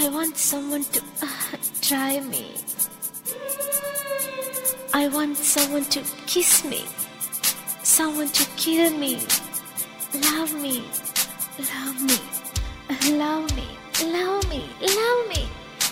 I want someone to uh, try me. I want someone to kiss me. Someone to kill me. Love me. Love me. Love me. Love me. Love me.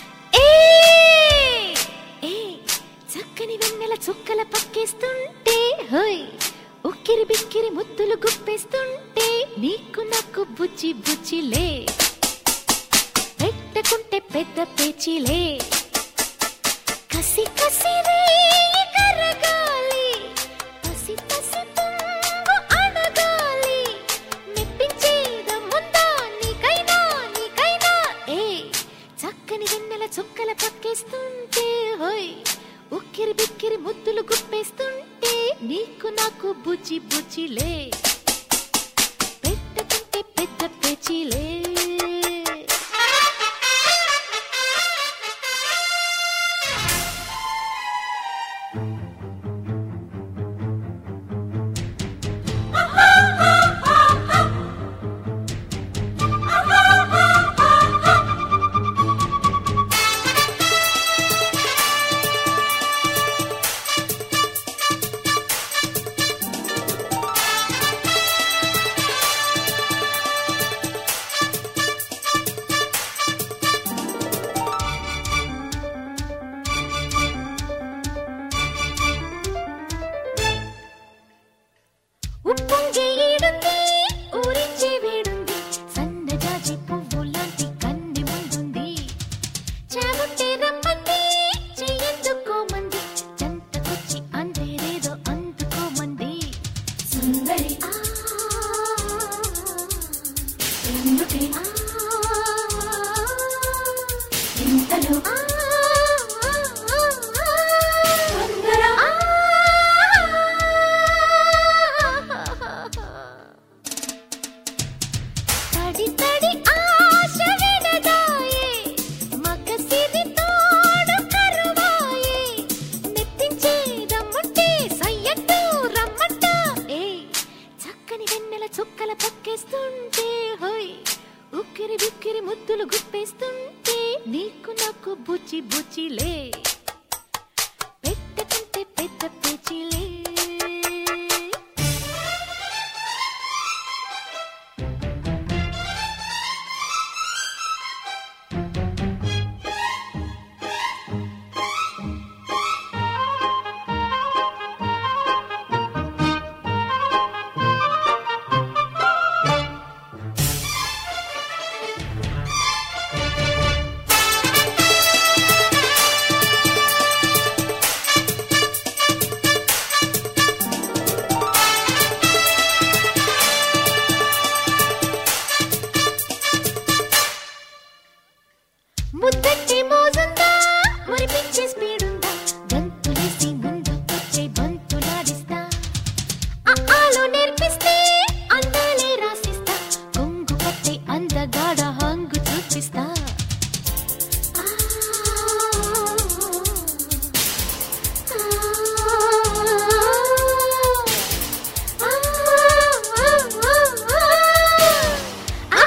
ఏయ్! ఏయ్! చక్కని వెన్నెల చుక్కల పక్కేస్తుంటే హోయ్ ఉక్కిరి బిక్కిరి ముద్దులు గుప్పేస్తుంటే నీకు నాకు బుజ్జి బుజ్జిలే పెట్టుకుంటే పెద్ద పేచిలే కసి కసి రేయి కరగాలి పసి పసి పొంగు అడగాలి మెప్పించేదమ్ముందా నీకైనా నీకైనా ఏ చక్కని వెన్నెల చుక్కల పక్కేస్తుంటే హోయ్ ఉక్కిరి బిక్కిరి ముద్దులు గుప్పేస్తుంటే నీకు నాకు బుజ్జి బుజ్జిలే పెట్టుకుంటే పెద్ద పేచిలే ఉప్పొంగే ఈడుంది ఊరించే వేడుంది సన్నజాజి పువ్వు లాంటి కన్నె ముందుంది చావుంటే రమ్మంది చెయ్యెందుకోమంది చెంతకొచ్చి అందేరేదో అందుకోమంది సుందరి ఆ, ఎందుకే ఆ, ఇంతలో ఆ, ఆ, ఆ, తొందర ఆ. తడి తడి ఆశ విడదాయే మగసిరి తోడు కరువాయే నెత్తించేదమ్ముంటే సయ్యట్టు రమ్మంట ఏ చక్కని వెన్నెల చుక్కల పక్కేస్తుంటే హోయ్ ఉక్కిరి బిక్కిరి ముద్దులు గుప్పేస్తుంటే నీకు నాకు బుజ్జి బుజ్జిలే పెట్టుకుంటే పెద్ద పేచిలే ముద్దంటే మోజుందా మురిపించే స్పీడుందా గంతులేసి ముందుకొచ్చే బంతులాడిస్తా ఆలో నేర్పిస్తే అందాలే రాసిస్తా కొంగు పట్టే అందగాడ హంగు చూపిస్తా ఆ, ఆ, ఆ, ఆ, ఆ,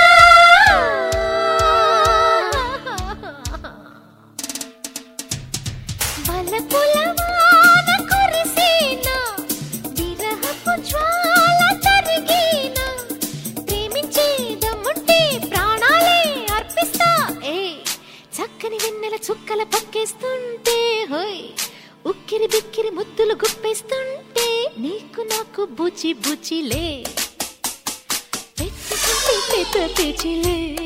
బలపులవాన కురిసేన, విరహపు జ్వాల తరిగేన, ప్రేమించేదమ్ముంటే ప్రాణాలే అర్పిస్తా. ఏయ్, చక్కని వెన్నెల చుక్కల పక్కేస్తుంటే హోయ్ ఉక్కిరి బిక్కిరి ముద్దులు గుప్పేస్తుంటే నీకు నాకు బుచి బుచిలే పెట్టుకుంటే పెద్ద పేచిలే